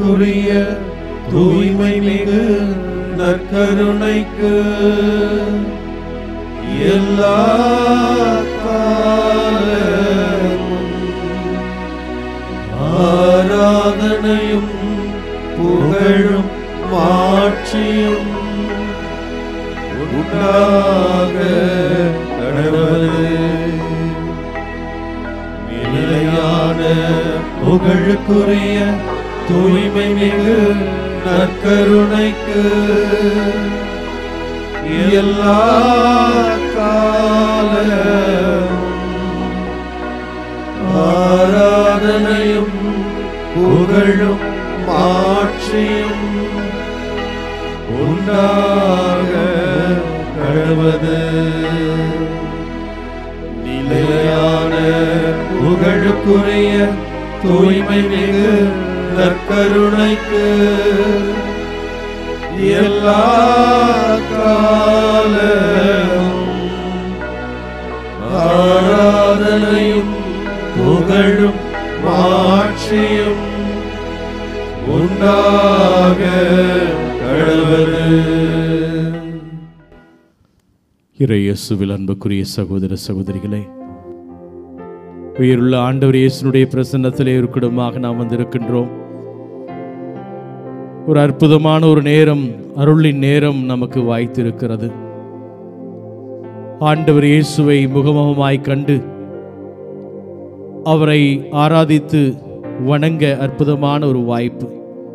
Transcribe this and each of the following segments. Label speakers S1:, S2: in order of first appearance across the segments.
S1: புகழுக்குரிய தூய்மை மிகு நற்கருணைக்கு எல்லா காலமும் ஆராதனையும் புகழும் மாட்சியும் உண்டாக கடவுளே நிலையான புகழுக்குரிய தூய்மை மிகு நற்கருணைக்கு எல்லா காலமும் ஆராதனையும் புகழும் மாட்சியும் உண்டாக கடவது நிலையான புகழுக்குரிய தூய்மை மிகு நற்கருணைக்கு எல்லா காலமும் ஆராதனையும் புகழும் மாட்சியும் உண்டாக கடவுளே
S2: இறையேசுவில் அன்புக்குரிய சகோதர சகோதரிகளே உயிருள்ள ஆண்டவர் இயேசுனுடைய பிரசன்னத்திலே ஒரு குடும்பமாக நாம் வந்திருக்கின்றோம் ஒரு அற்புதமான ஒரு நேரம் அருளின் நேரம் நமக்கு வாய்த்திருக்கிறது ஆண்டவர் இயேசுவை முகமுகமாய் கண்டு அவரை ஆராதித்து வணங்க அற்புதமான ஒரு வாய்ப்பு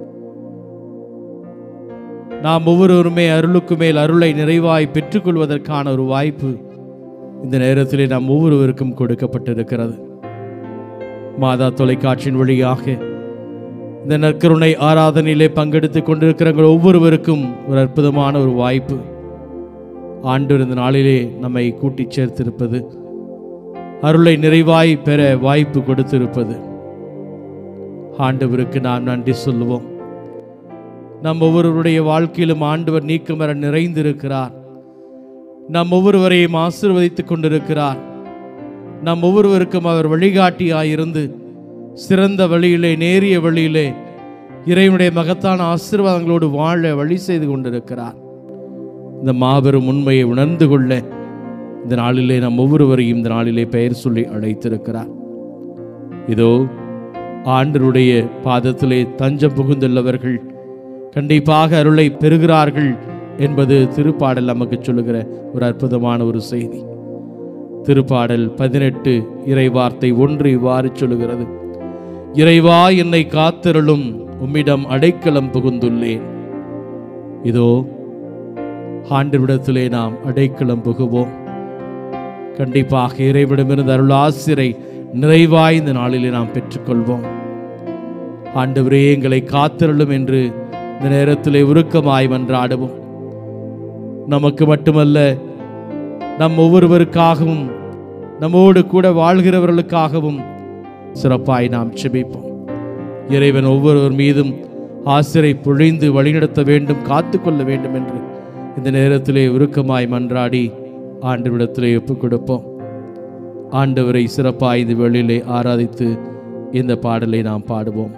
S2: நாம் ஒவ்வொருவருமே அருளுக்கு மேல் அருளை நிறைவாய் பெற்றுக்கொள்வதற்கான ஒரு வாய்ப்பு இந்த நேரத்திலே நாம் ஒவ்வொருவருக்கும் கொடுக்கப்பட்டிருக்கிறது மாதா தொலைக்காட்சியின் வழியாக இந்த நற்கருணை ஆராதனையிலே பங்கெடுத்துக் கொண்டிருக்கிறவங்க ஒவ்வொருவருக்கும் ஒரு அற்புதமான ஒரு வாய்ப்பு ஆண்டவர் இந்த நாளிலே நம்மை கூட்டிச் சேர்த்திருப்பது அருளை நிறைவாய் பெற வாய்ப்பு கொடுத்திருப்பது ஆண்டவருக்கு நாம் நன்றி சொல்லுவோம் நம் ஒவ்வொருவருடைய வாழ்க்கையிலும் ஆண்டவர் நீக்கமர நிறைந்திருக்கிறார் நம் ஒவ்வொருவரையும் ஆசீர்வதித்துக் கொண்டிருக்கிறார் நம் ஒவ்வொருவருக்கும் அவர் வழிகாட்டியாயிருந்து சிறந்த வழியிலே நேரிய வழியிலே இறைவனுடைய மகத்தான ஆசீர்வாதங்களோடு வாழ வழி செய்து கொண்டிருக்கிறார் இந்த மாபெரும் உண்மையை உணர்ந்து கொள்ள இந்த நாளிலே நம் ஒவ்வொருவரையும் இந்த நாளிலே பெயர் சொல்லி அழைத்திருக்கிறார் இதோ ஆண்டருடைய பாதத்திலே தஞ்சம் புகுந்துள்ளவர்கள் கண்டிப்பாக அருளை பெறுகிறார்கள் என்பது திருப்பாடல் நமக்கு சொல்லுகிற ஒரு அற்புதமான ஒரு செய்தி திருப்பாடல் பதினெட்டு இறைவார்த்தை ஒன்று இவ்வாறு சொல்லுகிறது இறைவா என்னை காத்திரளும் உம்மிடம் அடைக்கலம் புகுந்துள்ளேன் இதோ ஆண்டவிடத்திலே நாம் அடைக்கலம் புகுவோம் கண்டிப்பாக இறைவிடமிருந்து அருள் ஆசிரை நிறைவாய் இந்த நாளிலே நாம் பெற்றுக்கொள்வோம் ஆண்டவரே எங்களை காத்திரளும் என்று இந்த நேரத்திலே உருக்கமாய் மன்றாடுவோம் நமக்கு மட்டுமல்ல நம் ஒவ்வொருவருக்காகவும் நம்மோடு கூட வாழ்கிறவர்களுக்காகவும் சிறப்பாய் நாம் செபிப்போம் இறைவன் ஒவ்வொருவர் மீதும் ஆசிரை பொழிந்து வழிநடத்த வேண்டும் காத்துக்கொள்ள வேண்டும் என்று இந்த நேரத்திலே உருக்கமாய் மன்றாடி ஆண்டவரிடத்திலே ஒப்புக் கொடுப்போம் ஆண்டவரை சிறப்பாய் இந்த வேளையிலே ஆராதித்து இந்த பாடலை நாம் பாடுவோம்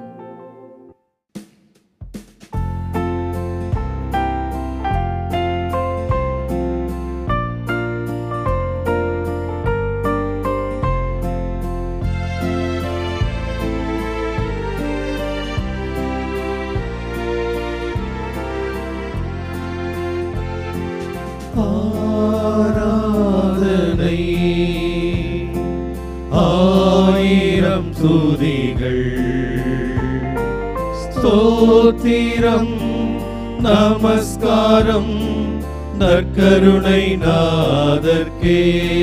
S1: ஆராதனை ஆயிரம் துதிகள் ஸ்தோத்திரம் நமஸ்காரம் நற்கருணை நாதர்க்கே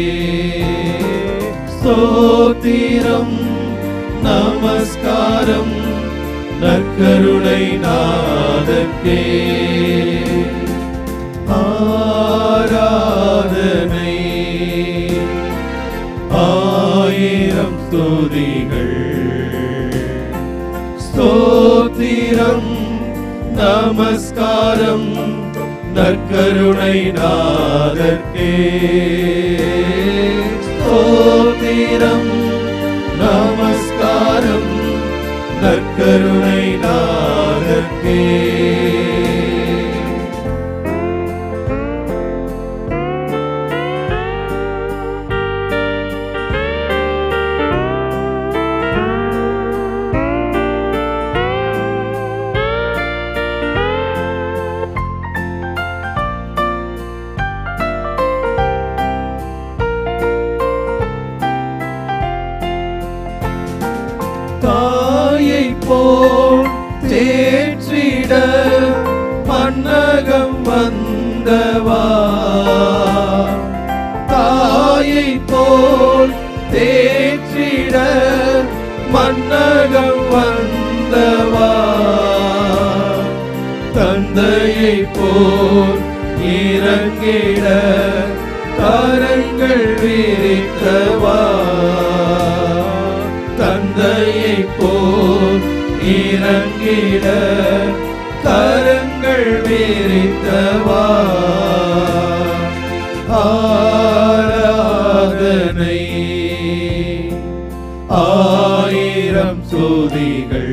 S1: ஸ்தோத்திரம் நமஸ்காரம் நற்கருணை நாதர்க்கே ஆராதனை ஆயிரம் ஸ்துதிகள் ஸ்தோத்திரம் நமஸ்காரம் நற்கருணை நாதர்க்கே ஸ்தோத்திரம் நமஸ்காரம் நற்கருணை நாதர்க்கே தாயை போல் தேற்றிட மன்னகம் வந்தவா தாயை போல் தேற்றிட மன்னகம் வந்தவா தந்தையை போல் இறங்கிட கரங்கள் விரித்தவா தந்தையை போல் இறங்கிட கரங்கள் விரித்தவா ஆராதனை ஆயிரம் சோதிகள்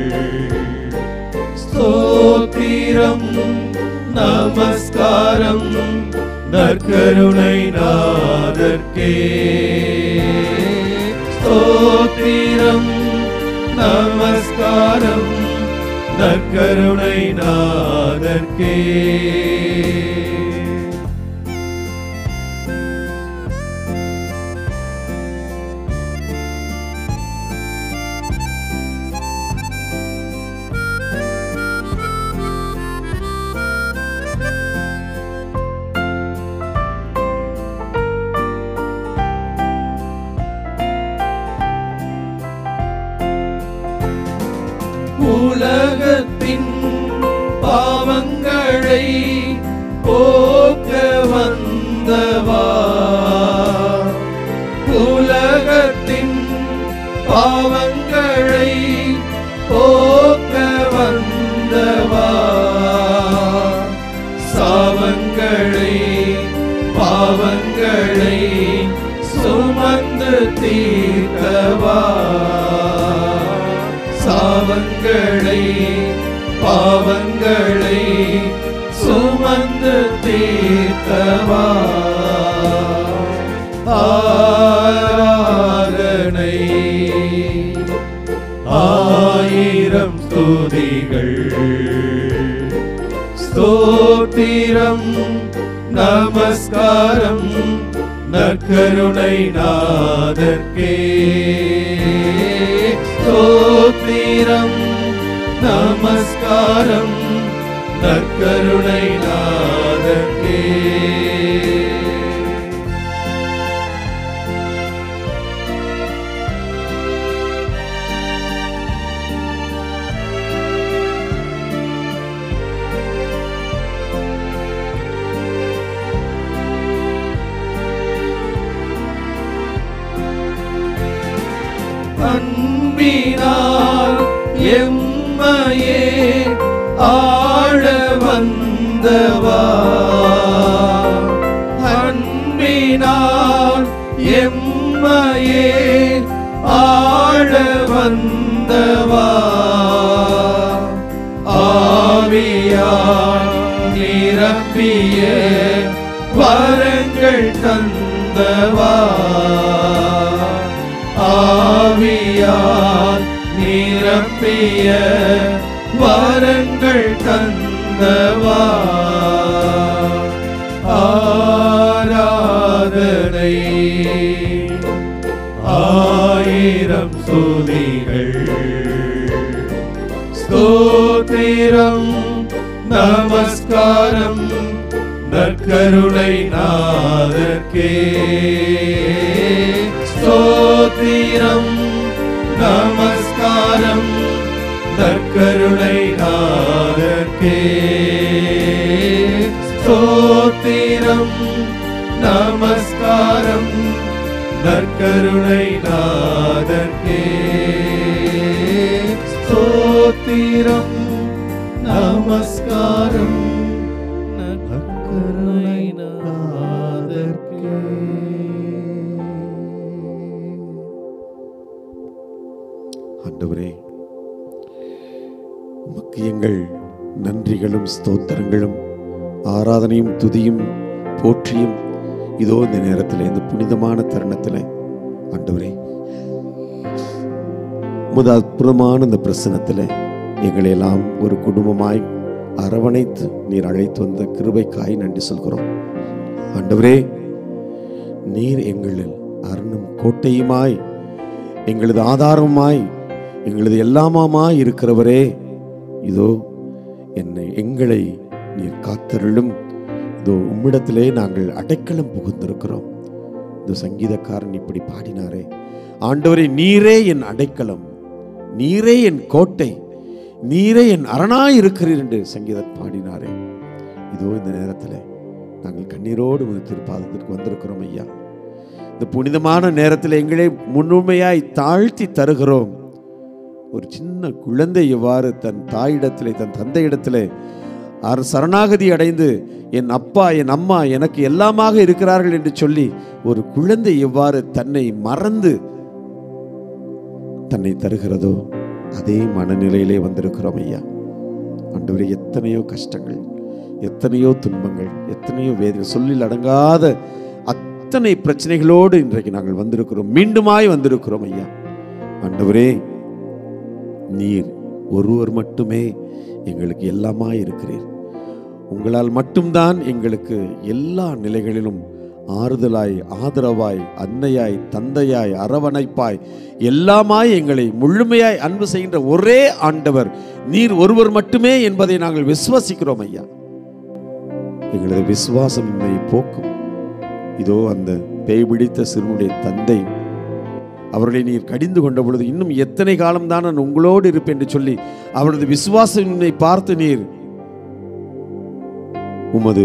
S1: ஸ்தோத்திரம் நமஸ்காரம் நற்கருணை நாதர்க்கே ஸ்தோத்திரம் நமஸ்காரம் நற்கருணை நாதர்க்கே உலகத்தின் பாவங்களை போக்க வந்தவா உலகத்தின் பாவங்களை போக்க வந்தவா சாவங்களை பாவங்களை சுமந்து தீர்க்கவா சாவங்களை பாவங்களை சுமந்து தீர்த்தவா ஆராதனை ஆயிரம் ஸ்துதிகள் ஸ்தோத்திரம் நமஸ்காரம் நற்கருணை நாதர்க்கே ஸ்தோத்திரம் நமஸ்காரம் நற்கருணை நாதர்க்கே அன்பினால் எம்மையே ஆழ வந்தவா அன்பினால் எம்மையே ஆழ வந்தவா ஆவியால் நிரப்பிய வரங்கள் தந்தவா ஆவியால் நிரப்பிய வரங்கள் தந்தவா ஆராதனை ஆயிரம் சோதிகள் ஸ்தோத்திரம் நமஸ்காரம் நற்கருணை நாதர்க்கே ஸ்தோத்திரம் நமஸ்காரம் நற்கருணை நாதர்க்கே ஸ்தோத்திரம் நமஸ்காரம் நற்கருணை நாதர்க்கே ஸ்தோத்திரம் நமஸ்காரம் நற்கருணை நாதர்க்கே
S3: ஆண்டவரே உமக்கு எங்கள் நன்றிகளும் ஸ்தோத்திரங்களும் ஆராதனையும் துதியும் போற்றியும் இதோ இந்த நேரத்தில் இந்த புனிதமான தருணத்தில் ஆண்டவரே முத அற்புதமான இந்த பிரசனத்தில் எங்களை எல்லாம் ஒரு குடும்பமாய் அரவணைத்து நீர் அழைத்து வந்த கிருபைக்காய் நன்றி சொல்கிறோம் ஆண்டவரே நீர் எங்களில் அருணும் கோட்டையுமாய் எங்களது ஆதாரமாய் எங்களது எல்லாமாமா இருக்கிறவரே இதோ என்னை எங்களை நீர் காத்தருளும் இதோ உம்மிடத்திலே நாங்கள் அடைக்கலம் புகுந்திருக்கிறோம் இந்த சங்கீதக்காரன் இப்படி பாடினாரே ஆண்டவரே நீரே என் அடைக்கலம் நீரே என் கோட்டை நீரே என் அரணாய் இருக்கிறீர் என்று சங்கீதம் பாடினாரே இதோ இந்த நேரத்தில் நாங்கள் கண்ணீரோடு உமது திருப்பாதத்திற்கு வந்திருக்கிறோம் ஐயா இந்த புனிதமான நேரத்தில் எங்களை முன்னுமையாய் தாழ்த்தி தருகிறோம் ஒரு சின்ன குழந்தை எவ்வாறு தன் தாயிடத்திலே தன் தந்தையிடத்திலே அவர் சரணாகதி அடைந்து என் அப்பா என் அம்மா எனக்கு எல்லாமாக இருக்கிறார்கள் என்று சொல்லி ஒரு குழந்தை எவ்வாறு தன்னை மறந்து தன்னை தருகிறதோ அதே மனநிலையிலே வந்திருக்கிறோம் ஐயா ஆண்டவரே எத்தனையோ கஷ்டங்கள் எத்தனையோ துன்பங்கள் எத்தனையோ வேதனை சொல்லில் அடங்காத அத்தனை பிரச்சனைகளோடு இன்றைக்கு நாங்கள் வந்திருக்கிறோம் மீண்டுமாய் வந்திருக்கிறோம் ஐயா ஆண்டவரே நீர் ஒருவர் மட்டுமே எங்களுக்கு எல்லாமாய் இருக்கிறீர் உங்களால் மட்டும்தான் எங்களுக்கு எல்லா நிலைகளிலும் ஆறுதலாய் ஆதரவாய் அன்னையாய் தந்தையாய் அரவணைப்பாய் எல்லாமாய் எங்களை முழுமையாய் அன்பு செய்கின்ற ஒரே ஆண்டவர் நீர் ஒருவர் மட்டுமே என்பதை நாங்கள் விசுவாசிக்கிறோம் ஐயா எங்களது விசுவாசமின்மை போக்கும் இதோ அந்த பேய் பிடித்த சிறுவனுடைய தந்தை அவர்களை நீர் கடிந்து கொண்ட பொழுது இன்னும் எத்தனை காலம்தான் நான் உங்களோடு இருப்பேன் என்று சொல்லி அவரது விசுவாசமின்மை பார்த்து நீர் உமது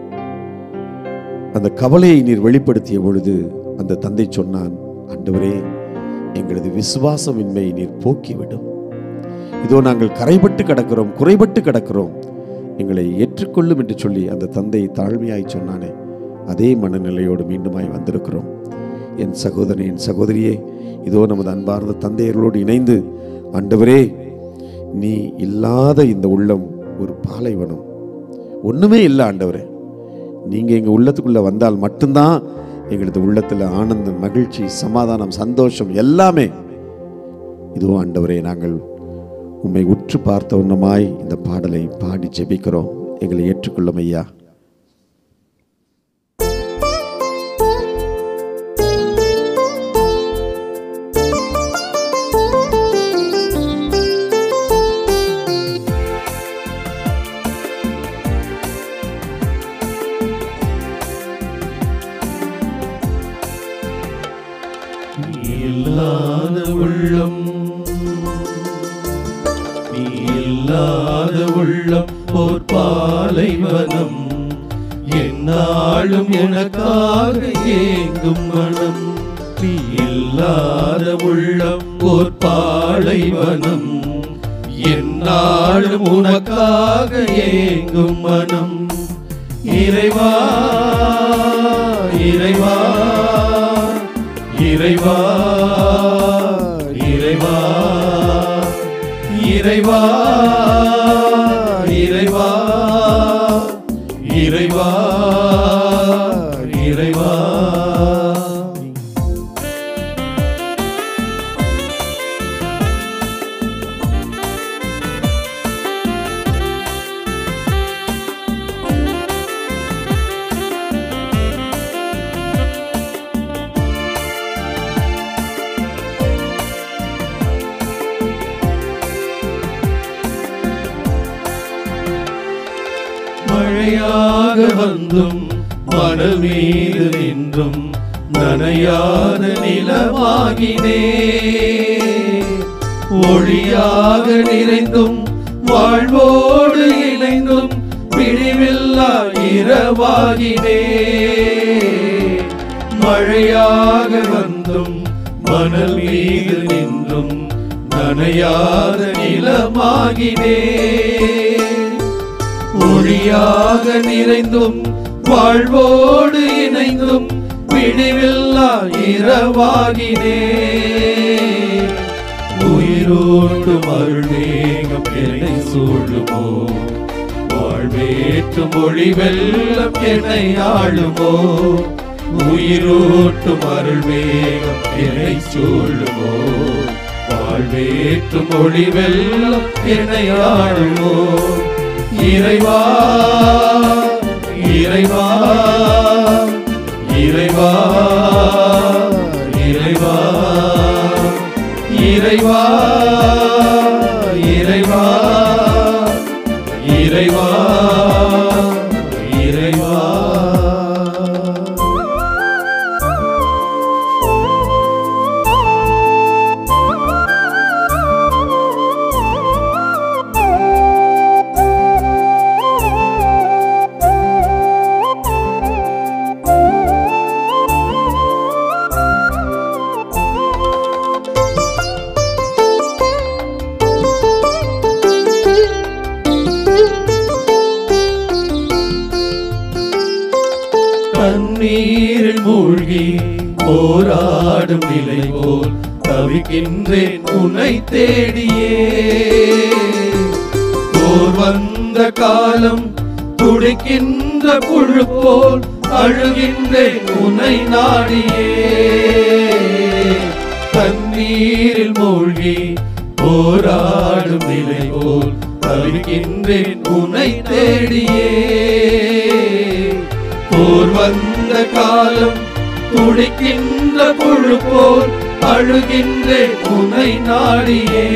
S3: அந்த கவலையை நீர் வெளிப்படுத்திய பொழுது அந்த தந்தை சொன்னான் ஆண்டவரே எங்களது விசுவாசமின்மையை நீர் போக்கிவிடும் இதோ நாங்கள் கரைபட்டு கிடக்கிறோம் குறைபட்டு கிடக்கிறோம் எங்களை ஏற்றுக்கொள்ளும் என்று சொல்லி அந்த தந்தை தாழ்மையாய் சொன்னானே அதே மனநிலையோடு மீண்டுமாய் வந்திருக்கிறோம் என் சகோதரன் என் சகோதரியே இதோ நமது அன்பார்ந்த தந்தையர்களோடு இணைந்து ஆண்டவரே நீ இல்லாத இந்த உள்ளம் ஒரு பாலைவனம் ஒண்ணுமே இல்லை ஆண்டவரே நீங்க எங்க உள்ளத்துக்குள்ள வந்தால் மட்டும்தான் எங்களது உள்ளத்துல ஆனந்தம் மகிழ்ச்சி சமாதானம் சந்தோஷம் எல்லாமே இதோ ஆண்டவரே நாங்கள் உம்மை உற்று பார்த்த உன்னமாய் இந்த பாடலை பாடி ஜெபிக்கிறோம் எங்களை ஏற்றுக்கொள்ளும் ஐயா
S1: இல்லாத உள்ளம் நீ இல்லாத உள்ளம் போர் பாலைவனம் என்னாலும் எனக்காக ஏங்கும் மனம் நீ இல்லாத உள்ளம் போர் பாலைவனம் என்னாலும் உனக்காக ஏங்கும் மனம் இறைவா இறைவா இறைவா இறைவா இறைவா இறைவா இறைவா இறைவா மழையாக வந்தும் மணல் மீது நின்றும் நனையாத நிலமாகினே ஒளியாக நிறைந்தும் வாழ்வோடு இணைந்தும் பிடிவில்லா இரவாகினே மழையாக வந்தும் மணல் மீது நின்றும் நனையாத நிலமாகினே ஒளியாக நிறைந்தும் வாழ்வோடு இணைந்தும் பிடிவில்லா இரவாகினே உயிரோட்டும் அருள்வேகம் என்னை சூழுமோ வாழ்வேற்றும் ஒளி வெள்ளம் என்னை ஆளுமோ உயிரோட்டும் அருள்வேகம் என்னை சூழுமோ வாழ்வேற்றும் ஒளி வெள்ளம் என்னை ஆளுமோ இறைவா இறைவா இறைவா இறைவா இறைவா இறைவா இறைவா இறைவா தண்ணீரில் மூழ்கி போராடும் நிலை போல் தவிக்கின்றேன் உன்னை தேடியே போர் வந்த காலம் துடிக்கின்ற புழு போல் அழுகின்றேன் உன்னை நாடியே தண்ணீரில் மூழ்கி போராடும் நிலை போல் தவிக்கின்றேன் உன்னை தேடியே போர் வந்த காலம் துடிக்கின்ற புழு போல் அழுகின்றேன் உனை நாடியே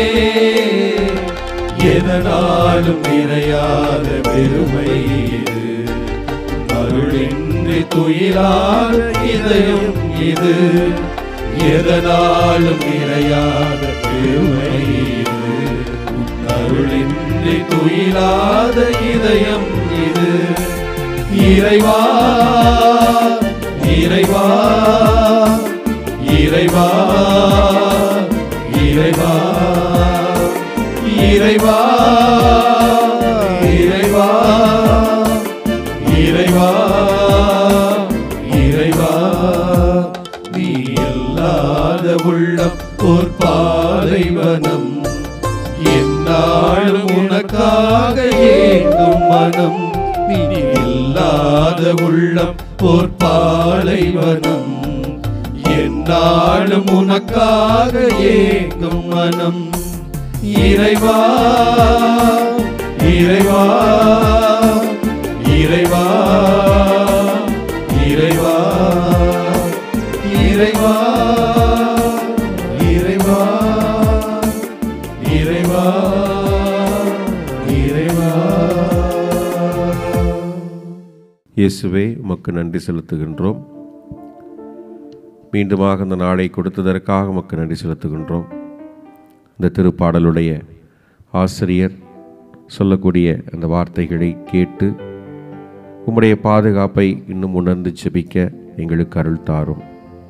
S1: எதனாலும் நிறையாத பெருமை இது அருளின்றி துயிலாத இதயம் இது எதனாலும் நிறையாத பெருமை இது அருளின்றி துயிலாத இதயம் இது இறைவா இறைவா இறைவா இறைவா இறைவா இறைவா இறைவா இறைவா நீ இல்லாத உள்ளம் ஒரு பாலைவனம் என்னாலும் உனக்காக ஏங்கும் மனம் நீ இல்லாத உள்ளம் போர் பாலைவனம் என்னாலும் உனக்காக ஏங்கும் மனம் இறைவா இறைவா இறைவா இறைவா இறைவா இறைவா இறைவா இறைவா
S4: இயேசுவே உமக்கு நன்றி செலுத்துகின்றோம் மீண்டுமாக இந்த நாளை கொடுத்ததற்காக உமக்கு நன்றி செலுத்துகின்றோம் இந்த திருப்பாடலுடைய ஆசிரியர் சொல்லக்கூடிய அந்த வார்த்தைகளை கேட்டு உம்முடைய பாதுகாப்பை இன்னும் உணர்ந்து செபிக்க எங்களுக்கு அருள் தாரும்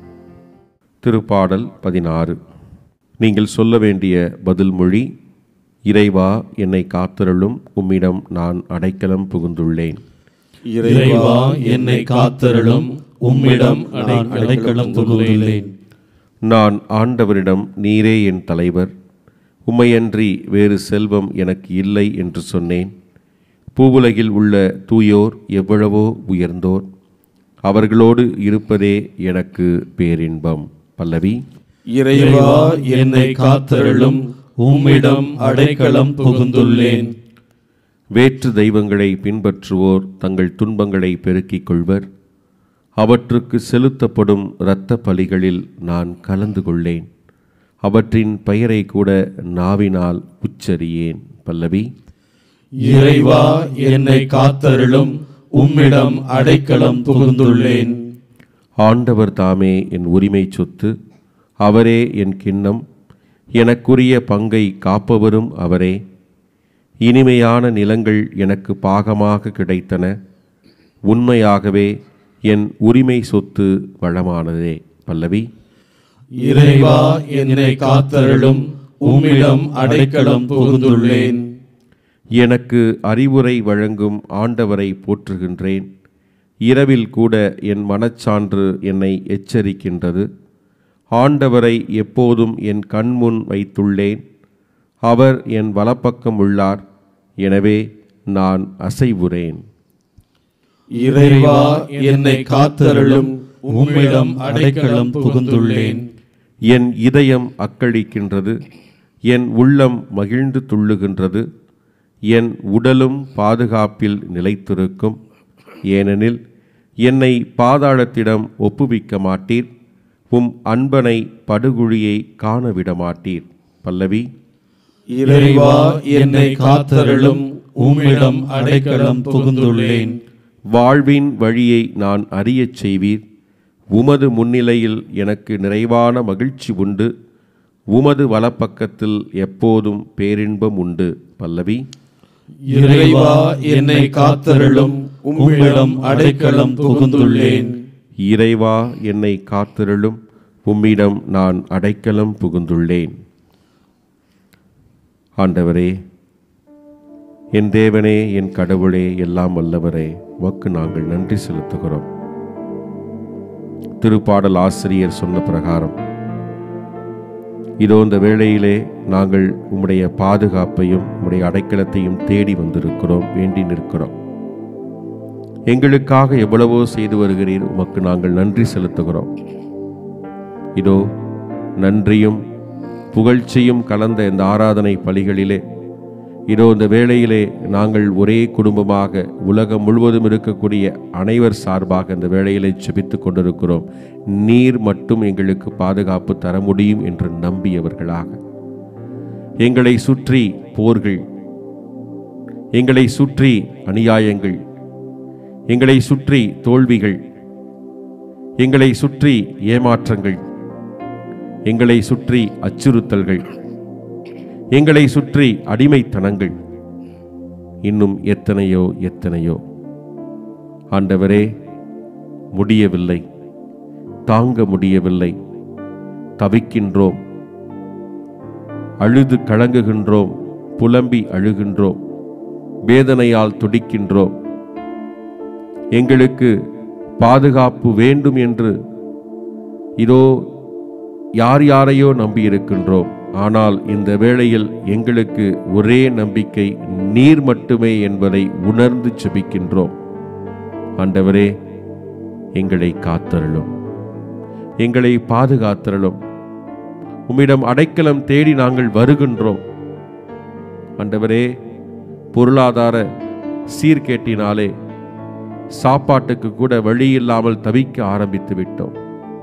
S4: திருப்பாடல் பதினாறு நீங்கள் சொல்ல வேண்டிய பதில் மொழி இறைவா என்னை காத்தருளும் உம்மிடம் நான் அடைக்கலம் புகுந்துள்ளேன்
S1: இறைவா என்னை காத்தருளும் உம்மிடம் நான் அடைக்கலம் புகுந்துள்ளேன்
S4: நான் ஆண்டவரிடம் நீரே என் தலைவர் உம்மையன்றி வேறு செல்வம் எனக்கு இல்லை என்று சொன்னேன் பூவுலகில் உள்ள தூயோர் எவ்வளவோ உயர்ந்தோர் அவர்களோடு இருப்பதே எனக்கு பேரின்பம் பல்லவி
S1: இறைவா என்னை காத்தருளும் உம்மிடம் அடைக்கலம் புகுந்துள்ளேன்
S4: வேற்று தெய்வங்களை பின்பற்றுவோர் தங்கள் துன்பங்களை பெருக்கிக் கொள்வர் அவற்றுக்கு செலுத்தப்படும் இரத்த பலிகளில் நான் கலந்து கொள்ளேன் அவற்றின் பெயரை கூட நாவினால் உச்சரியேன் பல்லவி
S1: இறைவா என்னை காத்தருளும் உம்மிடம் அடைக்கலம் புகுந்துள்ளேன்
S4: ஆண்டவர் தாமே என் உரிமை சொத்து அவரே என் கிண்ணம் எனக்குரிய பங்கை காப்பவரும் அவரே இனிமையான நிலங்கள் எனக்கு பாகமாக கிடைத்தன உண்மையாகவே என் உரிமை சொத்து வளமானதே பல்லவி
S1: இறைவா என்னை காத்தருளும் உம்மிடம் அடைக்கலம் புகுந்துள்ளேன்
S4: எனக்கு அறிவுரை வழங்கும் ஆண்டவரை போற்றுகின்றேன் இரவில் கூட என் மனச்சான்று என்னை எச்சரிக்கின்றது ஆண்டவரை எப்போதும் என் கண்முன் வைத்துள்ளேன் அவர் என் வலப்பக்கம் உள்ளார் எனவே நான் அசைவுறேன்
S1: இறைவா என்னை காத்தருளும் உம்மிடம் அடைக்கலம் புகுந்துள்ளேன்
S4: என் இதயம் அக்களிக்கின்றது என் உள்ளம் மகிழ்ந்து துள்ளுகின்றது என் உடலும் பாதுகாப்பில் நிலைத்திருக்கும் ஏனெனில் என்னை பாதாளத்திடம் ஒப்புவிக்க மாட்டீர் உம் அன்பனை படுகுழியை காண விடமாட்டீர் பல்லவி
S1: இறைவா என்னை காத்தருளும் உம்மிடம் அடைக்கலம் புகுந்துள்ளேன்
S4: வாழ்வின் வழியை நான் அறியச் செய்வீர் உமது முன்னிலையில் எனக்கு நிறைவான மகிழ்ச்சி உண்டு உமது வலப்பக்கத்தில் எப்போதும் பேரின்பம் உண்டு பல்லவி
S1: இறைவா என்னை காத்தருளும் உம்மிடம் அடைக்கலம் புகுந்துள்ளேன்
S4: இறைவா என்னை காத்திருளும் உம்மிடம் நான் அடைக்கலம் புகுந்துள்ளேன் ஆண்டவரே என் தேவனே என் கடவுளே எல்லாம் வல்லவரே உமக்கு நாங்கள் நன்றி செலுத்துகிறோம் திருப்பாடல் ஆசிரியர் சொன்ன பிரகாரம் இதோ இந்த வேளையிலே நாங்கள் உம்முடைய பாதுகாப்பையும் உம்முடைய அடைக்கலத்தையும் தேடி வந்திருக்கிறோம் வேண்டி நிற்கிறோம் எங்களுக்காக எவ்வளவோ செய்து வருகிறீர் உமக்கு நாங்கள் நன்றி செலுத்துகிறோம் இதோ நன்றியும் புகழ்ச்சியும் கலந்த இந்த ஆராதனை பலிகளிலே இதோ இந்த வேளையிலே நாங்கள் ஒரே குடும்பமாக உலகம் முழுவதும் இருக்கக்கூடிய அனைவர் சார்பாக இந்த வேளையிலே செபித்துக் கொண்டிருக்கிறோம் நீர் மட்டும் எங்களுக்கு பாதுகாப்பு தர முடியும் என்று நம்பியவர்களாக எங்களை சுற்றி போர்கள் எங்களை சுற்றி அநியாயங்கள் எங்களை சுற்றி தோல்விகள் எங்களை சுற்றி ஏமாற்றங்கள் எங்களை சுற்றி அச்சுறுத்தல்கள் எங்களை சுற்றி அடிமைத்தனங்கள் இன்னும் எத்தனையோ எத்தனையோ ஆண்டவரே முடியவில்லை தாங்க முடியவில்லை தவிக்கின்றோம் அழுது கலங்குகின்றோம் புலம்பி அழுகின்றோம் வேதனையால் துடிக்கின்றோம் எங்களுக்கு பாதுகாப்பு வேண்டும் என்று இதோ யார் யாரையோ நம்பியிருக்கின்றோம் ஆனால் இந்த வேளையில் எங்களுக்கு ஒரே நம்பிக்கை நீர் மட்டுமே என்பதை உணர்ந்து செபிக்கின்றோம் ஆண்டவரே எங்களை காத்தருளும் எங்களை பாதுகாத்தருளும் உம்மிடம் அடைக்கலம் தேடி நாங்கள் வருகின்றோம் ஆண்டவரே பொருளாதார சீர்கேட்டினாலே சாப்பாட்டுக்கு கூட வழி இல்லாமல் தவிக்க ஆரம்பித்து விட்டோம்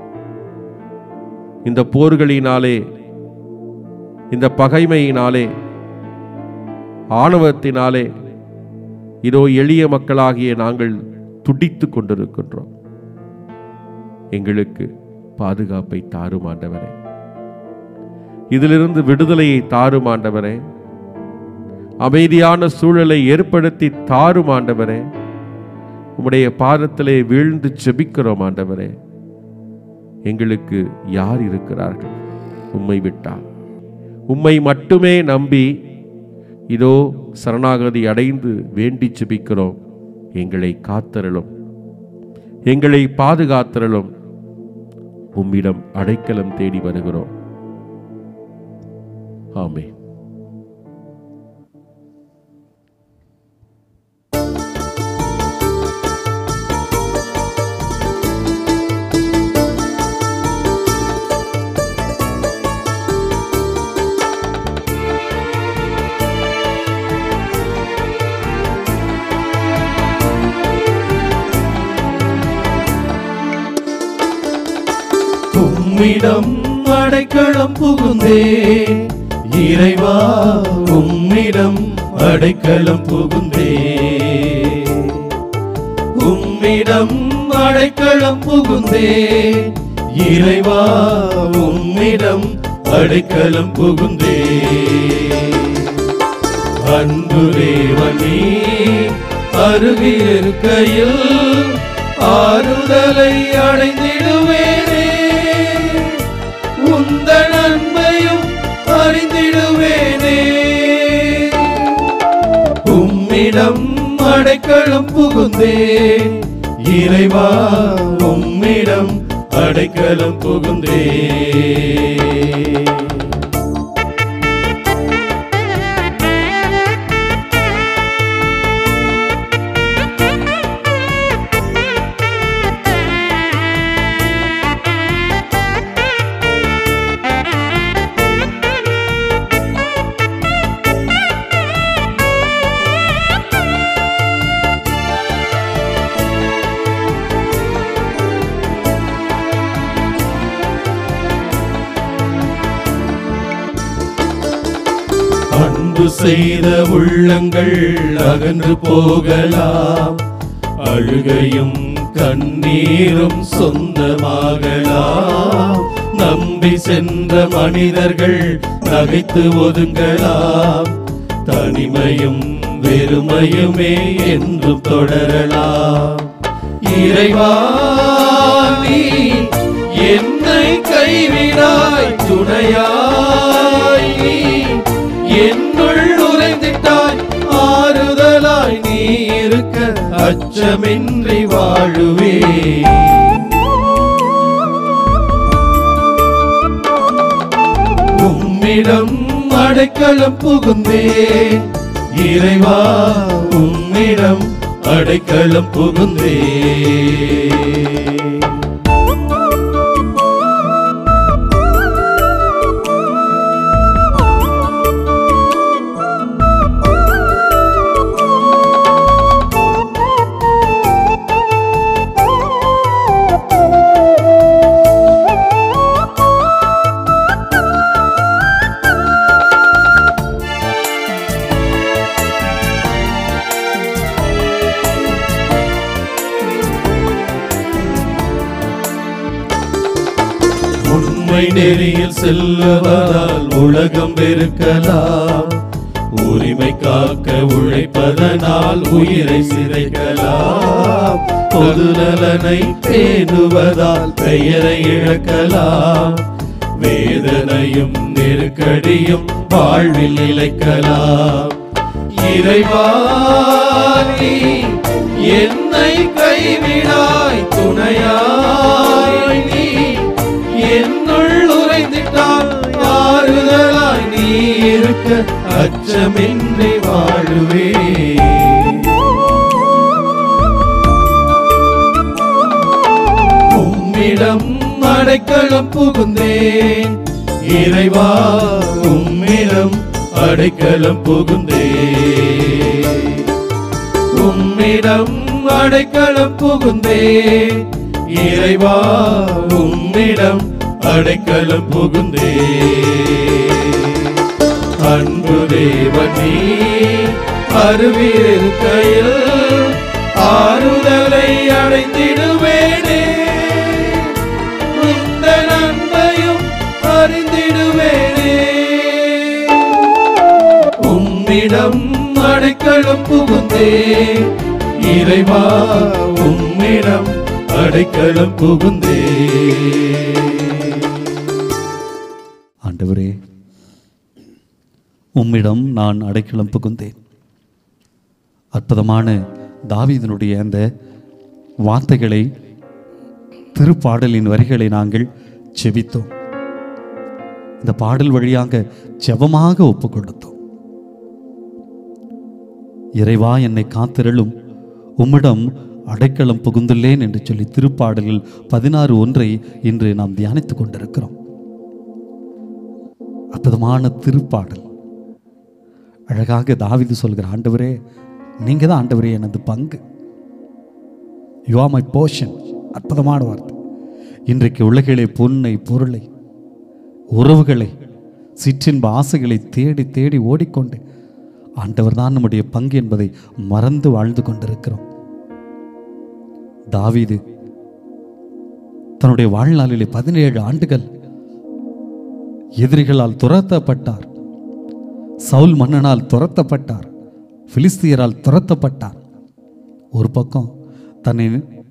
S4: இந்த போர்களினாலே இந்த பகைமையினாலே ஆணவத்தினாலே இதோ எளிய மக்களாகிய நாங்கள் துடித்து கொண்டிருக்கின்றோம் எங்களுக்கு பாதுகாப்பை தாரும் ஆண்டவரே இதிலிருந்து விடுதலையை தாரும் ஆண்டவரே அமைதியான சூழலை ஏற்படுத்தி தாரும் ஆண்டவரே உம்முடைய பாதத்திலே வீழ்ந்து செபிக்கிறோம் ஆண்டவரே எங்களுக்கு யார் இருக்கிறார்கள் உம்மை விட்டால் உம்மை மட்டுமே நம்பி இதோ சரணாகதி அடைந்து வேண்டி செபிக்கிறோம் எங்களை காத்தருளும் எங்களை பாதுகாத்தருளும் உம்மிடம் அடைக்கலம் தேடி வருகிறோம் ஆமே
S1: உம்மிடம் அடைக்கலம் புகுந்தேன் இறைவா உம்மிடம் அடைக்கலம் புகுந்தேன் உம்மிடம் அடைக்கலம் புகுந்தேன் இறைவா உம்மிடம் அடைக்கலம் புகுந்தேன் அன்பு தேவனே அருகிருக்கையில் ஆறுதலை அடைந்திடுவேனே உந்த நன்மையும் அறிந்திடுவேனே உம்மிடம் அடைக்கலம் புகுந்தேன் இறைவா உம்மிடம் அடைக்கலம் புகுந்தேன் அன்பு செய்த உள்ளங்கள் அகன்று போகலாம் அழுகையும் கண்ணீரும் சொந்தமாகலாம் நம்பி சென்ற மனிதர்கள் நகைத்து ஒதுங்கலாம் தனிமையும் வெறுமையுமே என்றும் தொடரலாம் இறைவா நீ என்னை கைவிடாய் துணையாய் நீ என்னுள் உறைந்திட்டாய் ஆறுதலாய் நீ இருக்க அச்சமின்றி வாழுவே உம்மிடம் அடைக்கலம் புகுந்தேன் இறைவா உம்மிடம் அடைக்கலம் புகுந்தேன் உண்மை நெறியில் செல்லுவதால் உலகம் வெறுக்கலாம் உரிமை காக்க உழைப்பதனால் உயிரை சிதைக்கலாம் பொது நலனை பேணுவதால் பெயரை இழக்கலாம் வேதனையும் நெருக்கடியும் வாழ்வில் நிலைக்கலாம் இறைவா நீ என்னை கைவிடாய் துணையாய் நீ என்னுள் உறைந்திட்டால் ஆறுதலாய் நீ இருக்க அச்சமின்றி வாழுவே உம்மிடம் அடைக்கலம் புகுந்தேன் இறைவா உம்மிடம் அடைக்கலம் புகுந்தேன் உம்மிடம் அடைக்கலம் புகுந்தேன் இறைவா உம்மிடம் அடைக்கலம் புகுந்தேன் அன்பு தேவனே அருவிருக்கையில் ஆறுதலை அடைந்திடுவேனே இந்த நன்மையும் அறிந்திடுவேனே உம்மிடம் அடைக்கலம் புகுந்தேன் இறைவா உம்மிடம் அடைக்கலம் புகுந்தேன்
S5: ஆண்டவரே உம்மிடம் நான் அடைக்கலம் புகுந்தேன் அற்புதமான தாவீதனுடைய அந்த வார்த்தைகளை திருப்பாடலின் வரிகளை நாங்கள் செபித்தோம் இந்த பாடல் வழியாக ஜெபமாக ஒப்புக் கொடுத்தோம் இறைவா என்னை காத்திரளும் உம்மிடம் அடைக்கலம் புகுந்துள்ளேன் என்று சொல்லி திருப்பாடலில் பதினாறு ஒன்றை இன்று நாம் தியானித்துக் கொண்டிருக்கிறோம் அற்புதமான திருப்பாடல் அழகாக தாவீது சொல்கிற ஆண்டவரே நீங்க தான் ஆண்டவரே எனது பங்கு யூ ஆர் மை போர்ஷன் அற்புதமான வார்த்தை இன்றைக்கு உலகிலே பொன்னை பொருளை உறவுகளை சிற்றின்ப ஆசைகளை தேடி தேடி ஓடிக்கொண்டு ஆண்டவர் தான் நம்முடைய பங்கு என்பதை மறந்து வாழ்ந்து கொண்டிருக்கிறோம் தாவீது தன்னுடைய வாழ்நாளிலே பதினேழு ஆண்டுகள் எதிரிகளால் துரத்தப்பட்டார் சவுல் மன்னனால் துரத்தப்பட்டார் பிலிஸ்தியரால் துரத்தப்பட்டார் ஒரு பக்கம் தன்னை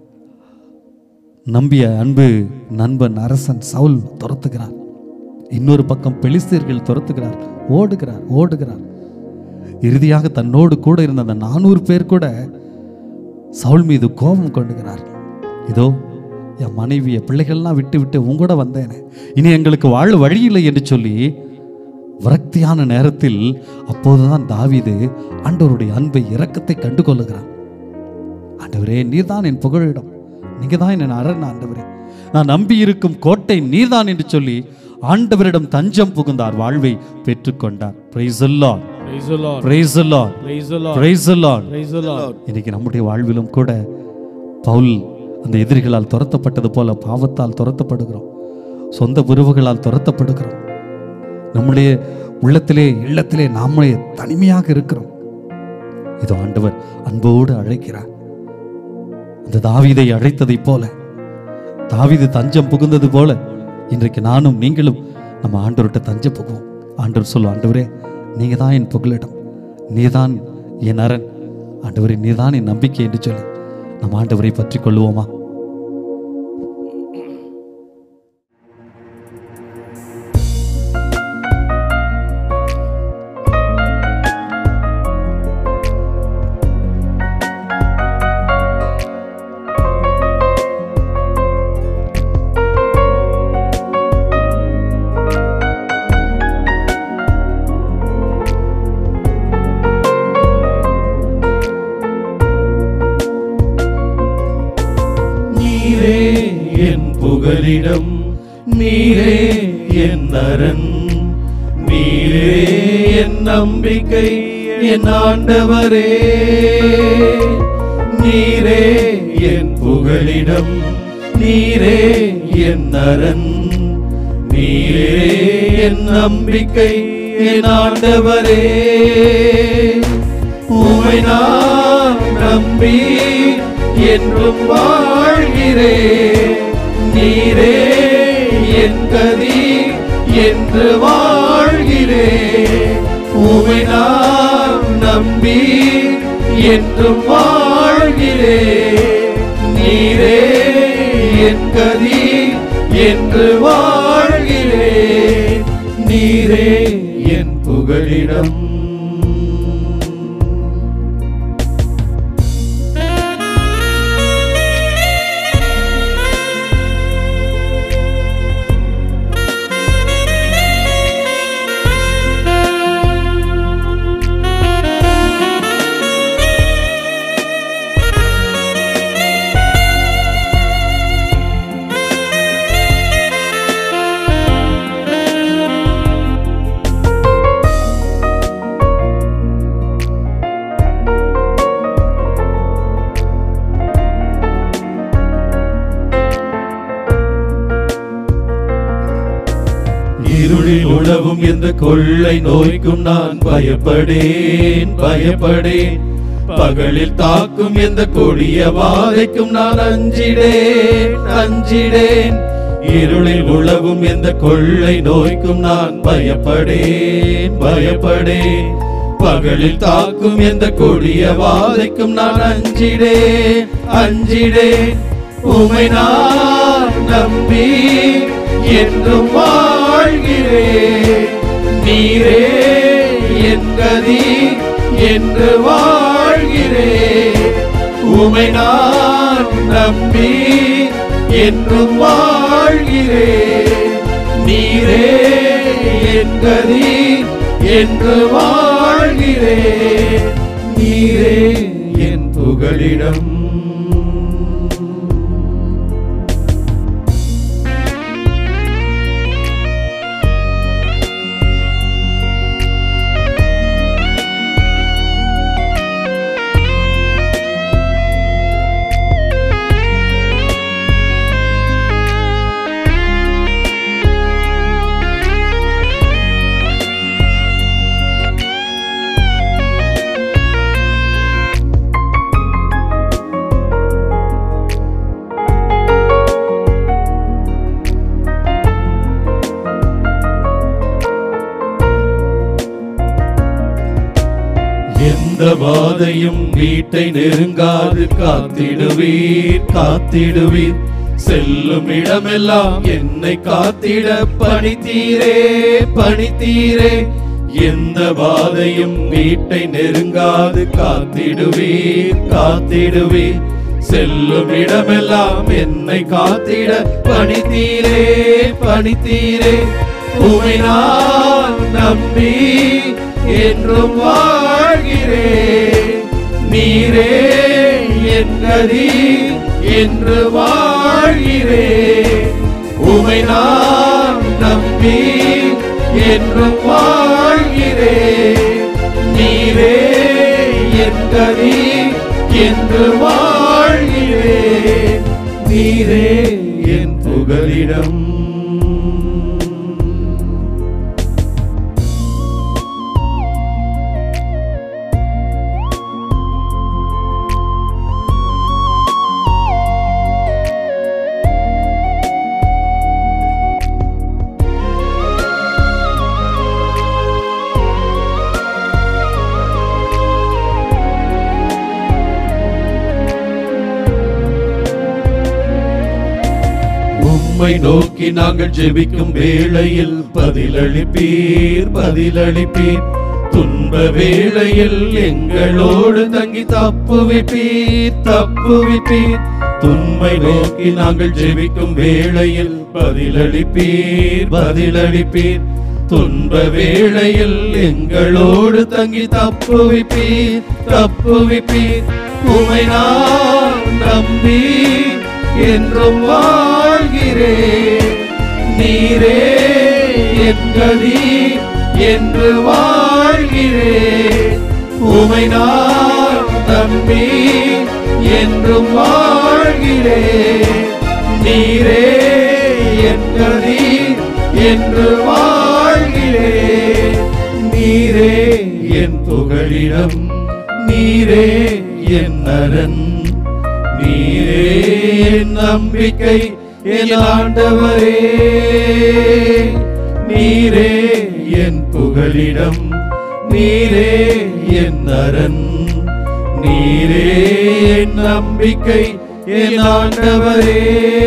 S5: நம்பிய அன்பு நண்பன் அரசன் சவுல் துரத்துகிறார் இன்னொரு பக்கம் பெலிஸ்தியர்கள் துரத்துகிறார் ஓடுகிறார் ஓடுகிறார் இறுதியாக தன்னோடு கூட இருந்த அந்த நானூறு பேர் கூட சவுல் மீது கோபம் கொண்டுகிறார் இதோ என் மனைவி என் பிள்ளைகள்லாம் விட்டு விட்டு உங்கூட வந்தேனே இனி எங்களுக்கு வாழ வழி இல்லை என்று சொல்லி விரக்தியான நேரத்தில் அப்போதுதான் தாவீது ஆண்டவருடைய அன்பை இரக்கத்தை கண்டு கொள்ளுகிறான் ஆண்டவரே நீர்தான் என் புகழிடம் நீங்க தான் என் அரண் ஆண்டவரே நான் நம்பி இருக்கும் கோட்டை நீர்தான் என்று சொல்லி ஆண்டவரிடம் தஞ்சம் புகுந்தார் வாழ்வை பெற்றுக்கொண்டார் praise Allah
S2: Praise the Lord.
S5: Praise Allah
S2: Praise the Lord.
S5: Praise Allah
S2: Praise the Lord.
S5: இன்னைக்கு நம்முடைய வாழ்விலும் கூட பவுல் அந்த எதிரிகளால் துரத்தப்பட்டது போல பாவத்தால் துரத்தப்படுகிறோம் சொந்த உறவுகளால் துரத்தப்படுகிறோம் நம்முடைய உள்ளத்திலே இல்லத்திலே நாமளே தனிமையாக இருக்கிறோம் இதோ ஆண்டவர் அன்போடு அழைக்கிறார் அந்த தாவீதை அழைத்ததைப் போல தாவீது தஞ்சம் புகுந்தது போல இன்றைக்கு நானும் நீங்களும் நம்ம ஆண்டவர்கிட்ட தஞ்சம் புகுவோம் ஆண்டவர் சொல்லும் ஆண்டவரே நீங்க தான் என் புகலிடம் நீதான் என் அரண் ஆண்டவரே நீதான் என் நம்பிக்கை என்று சொல்லி நம்ம ஆண்டவரை பற்றி கொள்வோமா
S1: நீரே என் புகலிடம் நீரே என் அரண் நீரே என் நம்பிக்கை என் ஆண்டவரே நீரே என் புகலிடம் நீரே என் அரண் நீரே என் நம்பிக்கை என் ஆண்டவரே உமை நான் நம்பி என்றும் வாழ்கிறேன் நீரே என் கதி என்று வாழ்கிறேன் உமை நான் நம்பி என்றும் வாழ்கிறேன் நீரே என் கதி என்று வாழ்கிறேன் நீரே என் புகலிடம் இருளில் உழவும் எந்த கொள்ளை நோய்க்கும் நான் பயப்படேன் பயப்படேன் பகலில் தாக்கும் எந்த கொடிய வாதைக்கும் நான் அஞ்சிடேன் அஞ்சிடேன் இருளில் உழவும் எந்த கொள்ளை நோய்க்கும் நான் பயப்படேன் பயப்படேன் பகலில் தாக்கும் எந்த கொடிய வாதைக்கும் நான் அஞ்சிடேன் அஞ்சிடேன் உமை நான் நம்பி என்றும் வாழ்கிறேன் நீரே என் கதி என்று வாழ்கிறேன் உமை நான் நம்பி என்றும் வாழ்கிறேன் நீரே என் கதி என்று வாழ்கிறேன் நீரே என் புகலிடம் எந்த வாதையும் வீட்டை நெருங்காது காத்திடுவீர் காத்திடுவீர் செல்லும் இடமெல்லாம் என்னை காத்திட பணித்தீரே பணித்தீரே எந்த வாதையும் வீட்டை நெருங்காது காத்திடுவீர் காத்திடுவீர் செல்லும் இடமெல்லாம் என்னை காத்திட பணித்தீரே பணித்தீரே உமை நான் நம்பி என்றும் வாழ்கிறேன் நீரே என் கதி என்று வாழ்கிறேன் உமை நான் நம்பி என்றும் வாழ்கிறேன் நீரே என் கதி என்று வாழ்கிறேன் நீரே என் புகலிடம் உம்மை நோக்கி நாங்கள் ஜெபிக்கும் வேளையில் பதிலளிப்பீர் பதிலளிப்பீர் துன்ப வேளையில் எங்களோடு தங்கி தப்புவிப்பீர் தப்புவிப்பீர் துன்மை நோக்கி நாங்கள் ஜெபிக்கும் வேளையில் பதிலளிப்பீர் பதிலளிப்பீர் துன்ப வேளையில் எங்களோடு தங்கி தப்புவிப்பீர் தப்புவிப்பீர் உமை நான் நம்பி என்றும் வாழ்கிறேன் நீரே என் கதி என்று வாழ்கிறேன் உமை நான் நம்பி என்றும் வாழ்கிறேன் நீரே என் கதி என்று வாழ்கிறேன் நீரே என் புகழிடம் நீரே என் நரன் நீரே என் நம்பிக்கை என் ஆண்டவரே நீரே என் புகழிடம் நீரே என் அரண் நீரே என் நம்பிக்கை என் ஆண்டவரே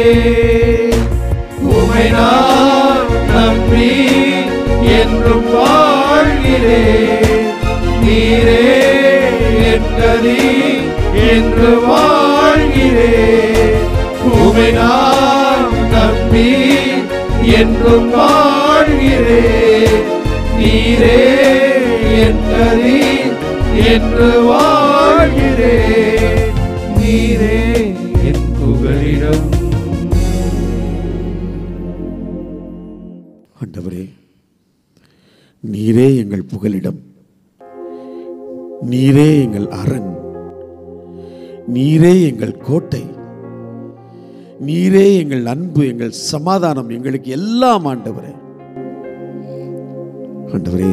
S1: உமை நான் நம்பி என்றும் வாழ்கிறேன் நீரே என் கதி என்று வாழ்கிறேன் உமை நான் நம்பி என்றும் வாழ்கிறேன் நீரே என் கதி என்று வாழ்கிறேன் நீரே என் புகலிடம்
S3: ஆண்டவரே நீரே எங்கள் புகலிடம் நீரே எங்கள் அரண் நீரே எங்கள் கோட்டை நீரே எங்கள் அன்பு எங்கள் சமாதானம் எங்களுக்கு எல்லாம் ஆண்டவரே ஆண்டவரே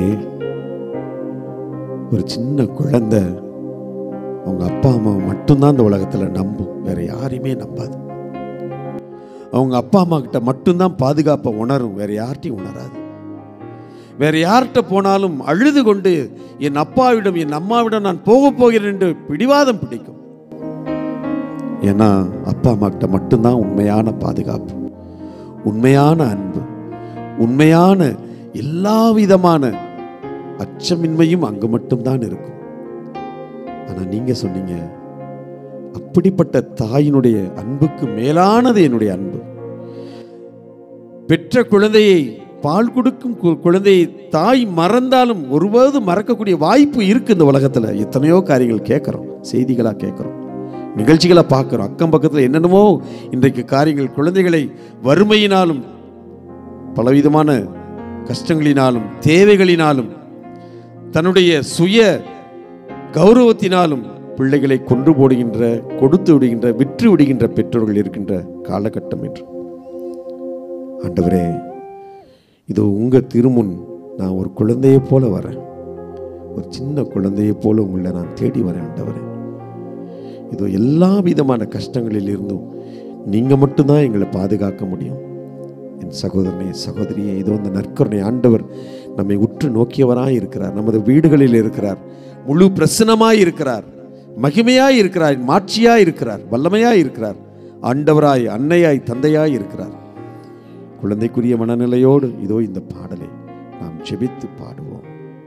S3: ஒரு சின்ன குழந்தை அவங்க அப்பா அம்மா மட்டும்தான் இந்த உலகத்துல நம்பும் வேற யாரையுமே நம்பாது அவங்க அப்பா அம்மா கிட்ட மட்டும்தான் பாதுகாப்பை உணரும் வேற யார்ட்டையும் உணராது வேற யார்கிட்ட போனாலும் அழுது கொண்டு என் அப்பாவிடம் என் அம்மாவிடம் நான் போக போகிறேன் என்று பிடிவாதம் பிடிக்கும் ஏன்னா அப்பா அம்மா கிட்ட மட்டும்தான் உண்மையான பாதுகாப்பு உண்மையான அன்பு உண்மையான எல்லா விதமான அச்சமின்மையும் அங்கு மட்டும்தான் இருக்கும் ஆனா நீங்க சொன்னீங்க அப்படிப்பட்ட தாயினுடைய அன்புக்கு மேலானது என்னுடைய அன்பு பெற்ற குழந்தையை பால் கொடுக்கும் கு- குழந்தையை தாய் மறந்தாலும் ஒருபோது மறக்கக்கூடிய வாய்ப்பு இருக்கு இந்த உலகத்துல எத்தனையோ காரியங்கள் கேட்குறோம் செய்திகளா கேட்குறோம் நிகழ்ச்சிகளை பார்க்குறோம் அக்கம் பக்கத்தில் என்னென்னமோ இன்றைக்கு காரியங்கள் குழந்தைகளை வறுமையினாலும் பலவிதமான கஷ்டங்களினாலும் தேவைகளினாலும் தன்னுடைய சுய கௌரவத்தினாலும் பிள்ளைகளை கொன்று போடுகின்ற கொடுத்து விடுகின்ற விற்று விடுகின்ற பெற்றோர்கள் இருக்கின்ற காலகட்டம் என்று ஆண்டவரே இதோ உங்க திருமுன் நான் ஒரு குழந்தையைப் போல வரேன் ஒரு சின்ன குழந்தையைப் போல உங்களை நான் தேடி வரேன் ஆண்டவரே இதோ எல்லா விதமான கஷ்டங்களில் இருந்தும் நீங்க மட்டும்தான் எங்களை பாதுகாக்க முடியும் என் சகோதரனே சகோதரியே இதோ இந்த நற்கருணை ஆண்டவர் நம்மை உற்று நோக்கியவராய் இருக்கிறார் நமது வீடுகளில் இருக்கிறார் முழு பிரசனமாய் இருக்கிறார் மகிமையாய் இருக்கிறார் மாட்சியாய் இருக்கிறார் வல்லமையாய் இருக்கிறார் ஆண்டவராய் அன்னையாய் தந்தையாய் இருக்கிறார் குழந்தைக்குரிய மனநிலையோடு இதோ இந்த பாடலை நாம் ஜெபித்து பாடுவோம்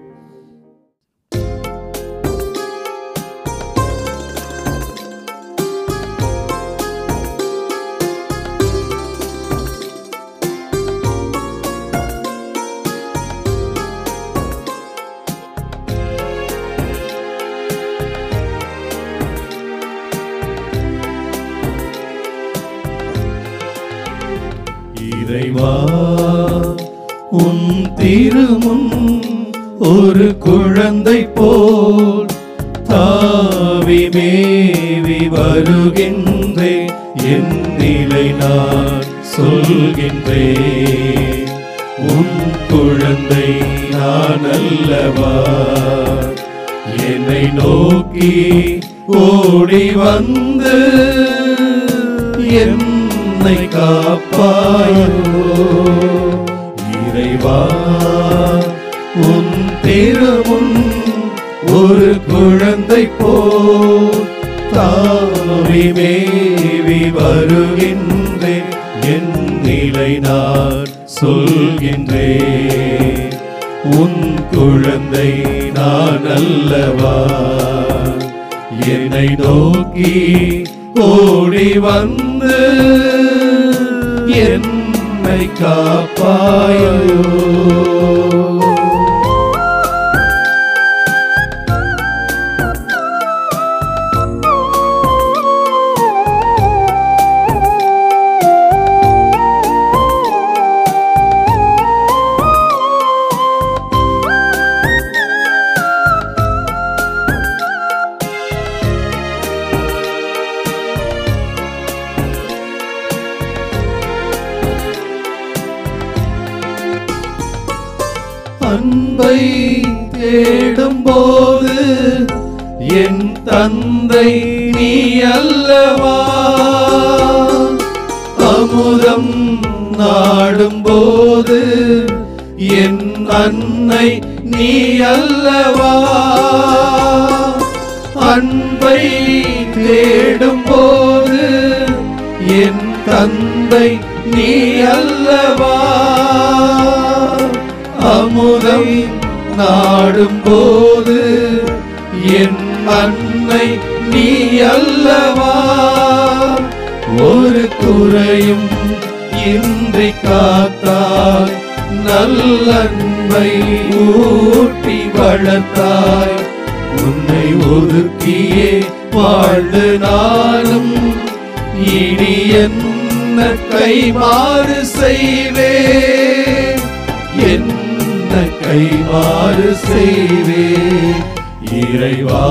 S1: இறைவா உன் திருமுன் ஒரு குழந்தை போல் தாவி மேவி வருகின்றேன் என் நிலை நான் சொல்கின்றேன் உன் குழந்தை நான் அல்லவா என்னை நோக்கி ஓடி வந்து என்னை காப்பாயோ இறைவா உன் திருமுன் ஒரு குழந்தை போ தாவி மேவி வருகின்றேன் என் நிலை நிலை நான் சொல்கின்றேன் உன் குழந்தை நான் அல்லவா என்னை நோக்கி ஓடி வந்து என்னை காப்பாயோ அன்பை தேடும்போது என் தந்தை நீ அல்லவா அமுதம் நாடும்போது என் அன்னை நீ அல்லவா அன்பை தேடும்போது என் தந்தை நீ அல்லவா அமுதம் நாடும்போது என் அன்னை நீ அல்லவா ஒரு குறையும் இன்றி காத்தாய் நல்லன்பை ஊட்டி வளர்த்தாய் உன்னை ஒதுக்கியே வாழ்ந்து நானும் இனி என்ன கைமாறு செய்வே என்ன கைமாறு செய்வே இறைவா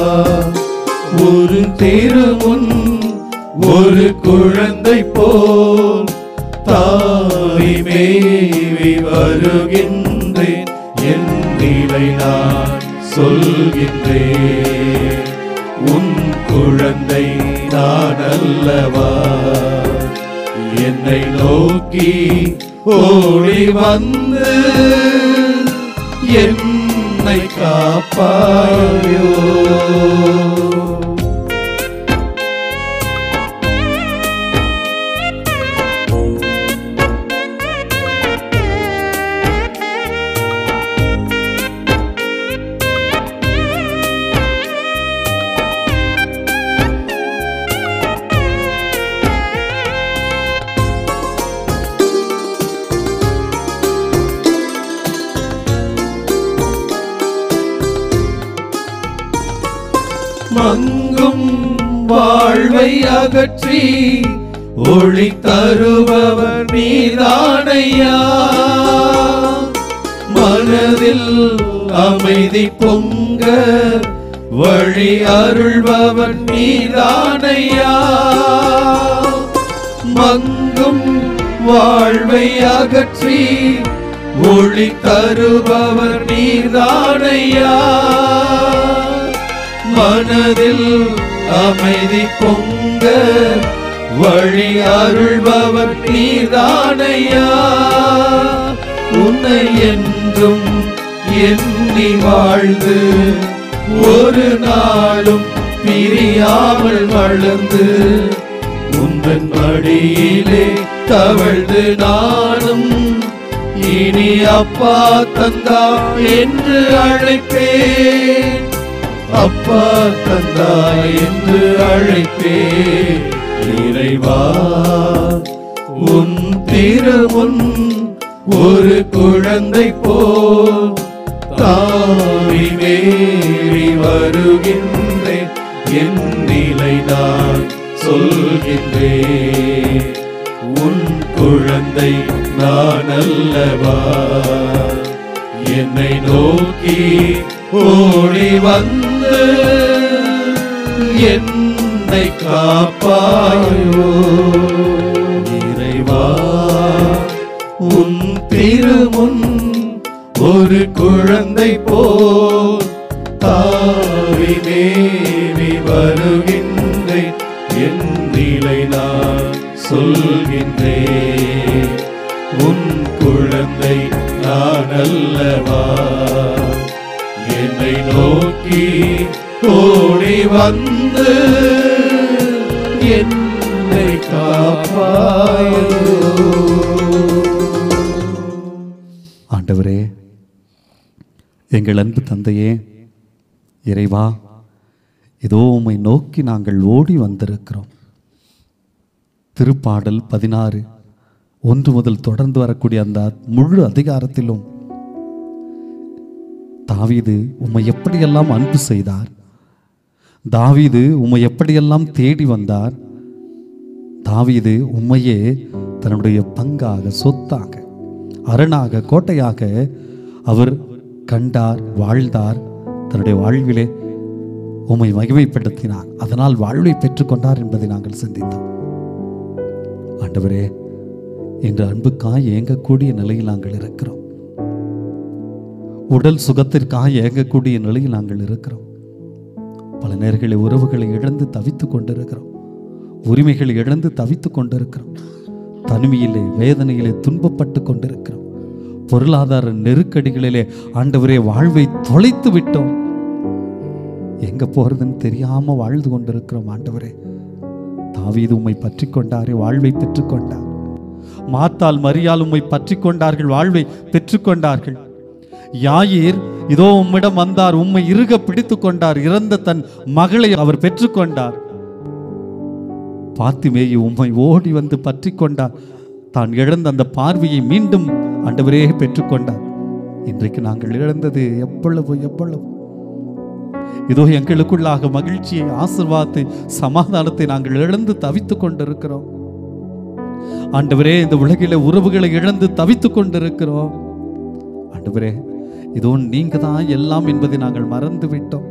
S1: ஒரு திருமுன் ஒரு குழந்தை போல் தாய் மேவி வருகின்றேன் என் நிலை நான் சொல்கின்றேன் உன் குழந்தை நான் அல்லவா என்னை நோக்கி ஓடி வந்து என்னை காப்பாயோ மங்கும் வாழ்வை அகற்றி ஒளி தருபவர் நீதானையா மனதில் அமைதி பொங்க வழி அருள்பவன் நீதானையா மங்கும் வாழ்வை அகற்றி ஒளி தருபவர் நீதானையா மனதில் அமைதி பொங்க வழி அருள்பவர் நீதானையா உன்னை என்றும் எண்ணி வாழ்ந்து ஒரு நாளும் பிரியாமல் வளர்ந்து உந்தன் மடியிலே தவழ்ந்து நானும் இனி அப்பா தந்தா என்று அழைப்பேன் அப்பா தந்தா என்று அழைப்பே இறைவா உன் திருமுன் ஒரு குழந்தை போல் தாவி மேறி வருகின்றேன் என் நிலை நான் சொல்கின்றேன் உன் குழந்தை நான் அல்லவா என்னை நோக்கி ஓடி வந்து என்னை காப்பாயோ இறைவா உன் திருமுன் ஒரு குழந்தை போல் தாவி மேவி வருகின்றேன் என் நிலை நான் சொல்கின்றேன் உன் குழந்தை நான் அல்லவா என்னை நோக்கி ஓடி வந்து என்னை காப்பாயோ
S5: ஆண்டவரே எங்கள் அன்பு தந்தையே இறைவா இதோ உம்மை நோக்கி நாங்கள் ஓடி வந்திருக்கிறோம் திருப்பாடல் பதினாறு ஒன்று முதல் தொடர்ந்து வரக்கூடிய அந்த முழு அதிகாரத்திலும் தாவீது உம்மை எப்படியெல்லாம் அன்பு செய்தார் தாவீது உம்மை எப்படியெல்லாம் தேடி வந்தார் தாவீது உம்மையே தன்னுடைய பங்காக சொத்தாக அரணாக கோட்டையாக அவர் கண்டார் வாழ்ந்தார் தன்னுடைய வாழ்விலே உம்மை மகிமைப்படுத்தினார் அதனால் வாழ்வை பெற்றுக்கொண்டார் என்பதை நாங்கள் சிந்தித்தோம் ஆண்டவரே இன்று அன்புக்காய் ஏங்கக்கூடிய நிலையில் நாங்கள் இருக்கிறோம் உடல் சுகத்திற்காக ஏங்கக்கூடிய நிலையில் நாங்கள் இருக்கிறோம் பல நேரங்களில் உறவுகளை இழந்து தவித்துக் கொண்டிருக்கிறோம் உரிமைகளை இழந்து தவித்துக் கொண்டிருக்கிறோம் தனிமையிலே வேதனையிலே துன்பப்பட்டு கொண்டிருக்கிறோம் பொருளாதார நெருக்கடிகளிலே ஆண்டவரே வாழ்வை தொலைத்து விட்டோம் எங்க போறதுன்னு தெரியாம வாழ்ந்து கொண்டிருக்கிறோம் ஆண்டவரே தாவீது உம்மை பற்றி கொண்டாரே வாழ்வை பெற்றுக்கொண்டார் மாத்தால் மரியால் உம்மை பற்றி கொண்டார்கள் வாழ்வை பெற்றுக்கொண்டார்கள் யாயீர் இதோ உம்மிடம் வந்தார் உம்மை இறுக பிடித்து கொண்டார் இறந்த தன் மகளை அவர் பெற்றுக்கொண்டார் பாத்திமேயு உம்மை ஓடி வந்து பற்றி கொண்டார் தான் இழந்த அந்த பார்வையை மீண்டும் ஆண்டவரே பெற்றுக்கொண்டார் இன்றைக்கு நாங்கள் இழந்தது எவ்வளவு எவ்வளவு இதோ எங்களுக்குள்ளாக மகிழ்ச்சியை ஆசிர்வாதத்தை சமாதானத்தை நாங்கள் இழந்து தவித்துக் கொண்டிருக்கிறோம் ஆண்டவரே இந்த உலகில உறவுகளை இழந்து தவித்துக் கொண்டிருக்கிறோம் ஆண்டவரே இதோ நீங்க தான் எல்லாம் என்பதை நாங்கள் மறந்து விட்டோம்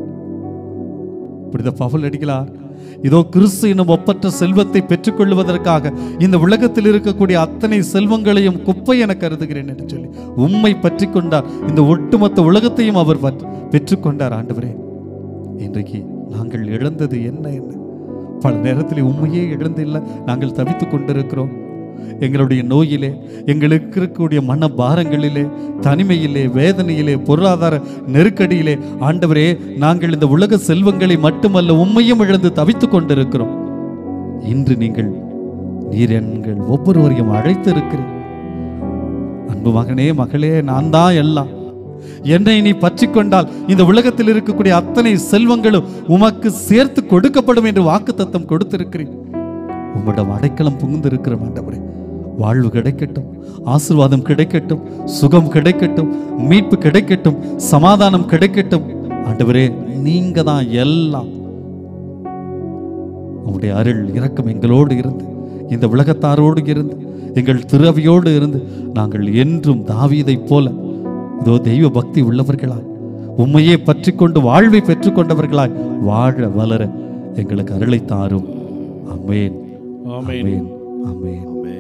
S5: புனித பவுல் அடிகளார் இதோ கிறிஸ்து எனும் ஒப்பற்ற செல்வத்தை பெற்றுக்கொள்வதற்காக இந்த உலகத்தில் இருக்கக்கூடிய அத்தனை செல்வங்களையும் குப்பை என கருதுகிறேன் என்று சொல்லி உம்மை பற்றி கொண்டார் இந்த ஒட்டுமொத்த உலகத்தையும் அவர் பற்றி- பெற்றுக்கொண்டார் ஆண்டவரே இன்றைக்கு நாங்கள் இழந்தது என்ன என்ன பல நேரத்தில் உண்மையே இழந்தில்லை நாங்கள் தவித்துக் கொண்டிருக்கிறோம் எங்களுடைய நோயிலே எங்களுக்கு இருக்கக்கூடிய மன பாரங்களிலே தனிமையிலே வேதனையிலே பொருளாதார நெருக்கடியிலே ஆண்டவரே நாங்கள் இந்த உலக செல்வங்களை மட்டுமல்ல உண்மையும் இழந்து தவித்துக் கொண்டிருக்கிறோம் இன்று நீங்கள் நீர் எங்கள் ஒவ்வொருவரையும் அழைத்து இருக்கிறேன் அன்பு மகனே மகளே நான் தான் எல்லாம் என்னை நீ பற்றி கொண்டால் இந்த உலகத்தில் இருக்கக்கூடிய அத்தனை செல்வங்களும் உமக்கு சேர்த்து கொடுக்கப்படும் என்று வாக்குத்தத்தம் கொடுத்திருக்கிறேன் உம்மிடம் அடைக்கலம் புகுந்திருக்கிற ஆண்டவரே வாழ்வு கிடைக்கட்டும் ஆசீர்வாதம் கிடைக்கட்டும் சுகம் கிடைக்கட்டும் மீட்பு கிடைக்கட்டும் சமாதானம் கிடைக்கட்டும் ஆண்டவரே நீங்க தான் எல்லாம் உம்முடைய அருள் இரக்கம் எங்களோடு இருந்து இந்த உலகத்தாரோடு இருந்து எங்கள் திறவியோடு இருந்து நாங்கள் என்றும் தாவீதைப் போல இதோ தெய்வ பக்தி உள்ளவர்களாய் உம்மையே பற்றி கொண்டு வாழ்வை பெற்றுக்கொண்டவர்களாய் வாழ வளர எங்களுக்கு அருளை தாரும் அமேன்
S2: ஆமென்.
S5: அமேன் அமேன்
S3: ஆமென்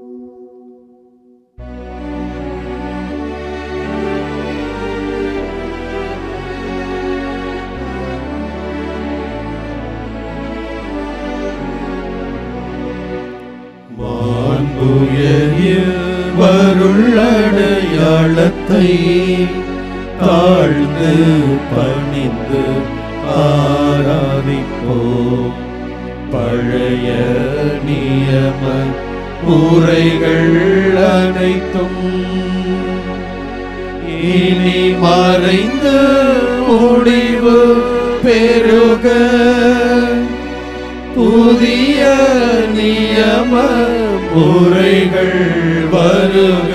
S1: மாண்புயரில் வருள்ளடையாளத்தை தாழ்ந்து பணிந்து ஆராதிப்போம் பழைய நியம முறைகள் அனைத்தும் இனி மறைந்து முடிவு பெருக புதிய நியம முறைகள் வருக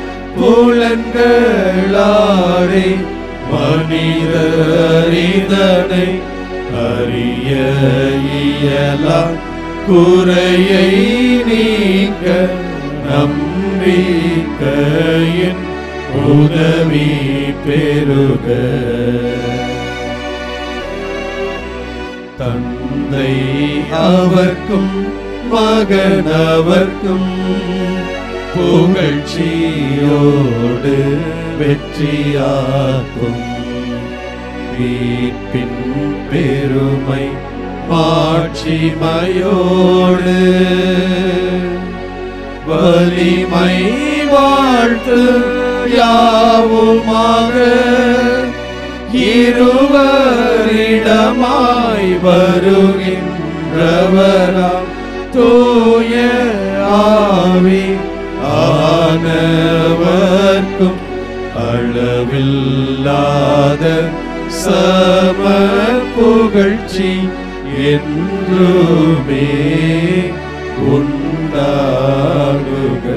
S1: புலன்களாரை மனிதரிதனை அறிய இயலா குறையை நீக்க நம்பிக்கையின் உதவி பெருக தந்தை அவர்க்கும் மகன் அவர்க்கும் புகழ்ச்சியோடு வெற்றியாக்கும் மீட்பின் பெருமை மாட்சிமையோடு வலிமை வாழ்த்து யாவுமாக இருவரிடமாய் வருகின்றவராம் தூய ஆவி ஆனவர்க்கும் அளவில்லாத சம புகழ்ச்சி என்றுமே உண்டாகுக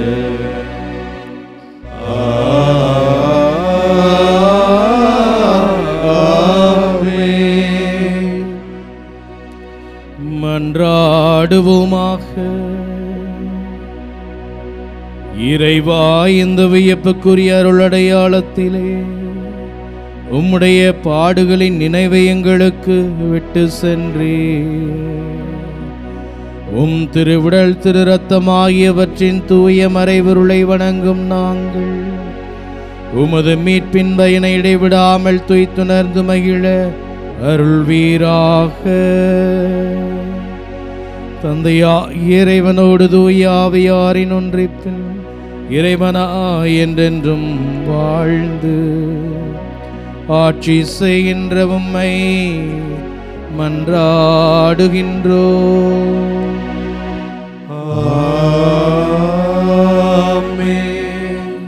S1: ஆமென்.
S2: மன்றாடுவோமாக இறைவா இந்த வியப்புக்குரிய அருளடையாளத்திலே உம்முடைய பாடுகளின் நினைவை எங்களுக்கு விட்டு சென்றே உம் திருவிடல் திரு ரத்தமாகியவற்றின் தூய மறைவுருளை வணங்கும் நாங்கள் உமது மீட்பின் பயனை இடைவிடாமல் துய்த்துணர்ந்து மகிழ அருள்வீராக தந்தையா இறைவனோடு தூய ஆவியாரின் ஒன்றிப்பில் இறைவனா என்றென்றும் வாழ்ந்து ஆட்சி செய்கின்ற உம்மை மன்றாடுகின்றோ
S1: ஆமென்.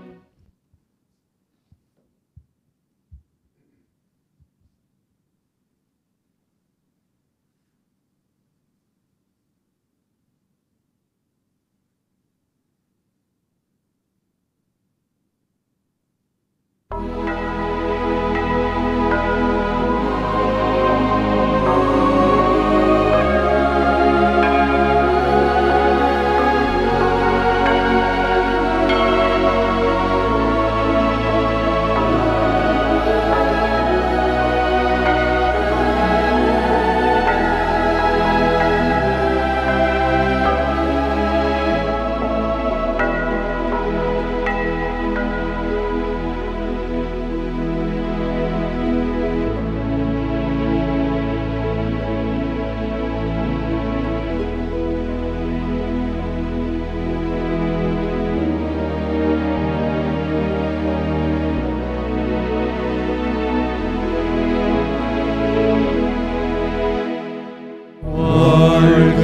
S1: வாழ்க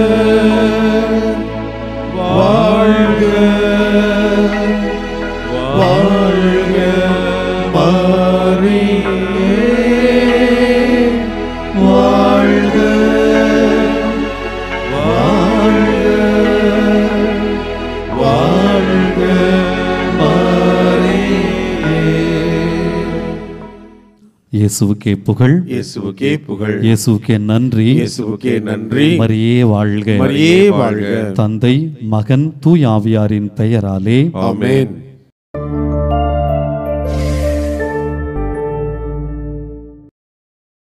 S1: வாழ்க வாழ்க மரியே வாழ்க வாழ்க வாழ்க மரியே
S5: இயேசுவுக்கே புகழ்
S3: இயேசுவுக்கே புகழ்
S5: இயேசுவுக்கே நன்றி
S3: இயேசுவுக்கே நன்றி
S5: மரியே வாழ்க
S3: மரியே வாழ்க
S5: தந்தை மகன் தூய் ஆவியாரின் பெயராலே
S3: ஆமென்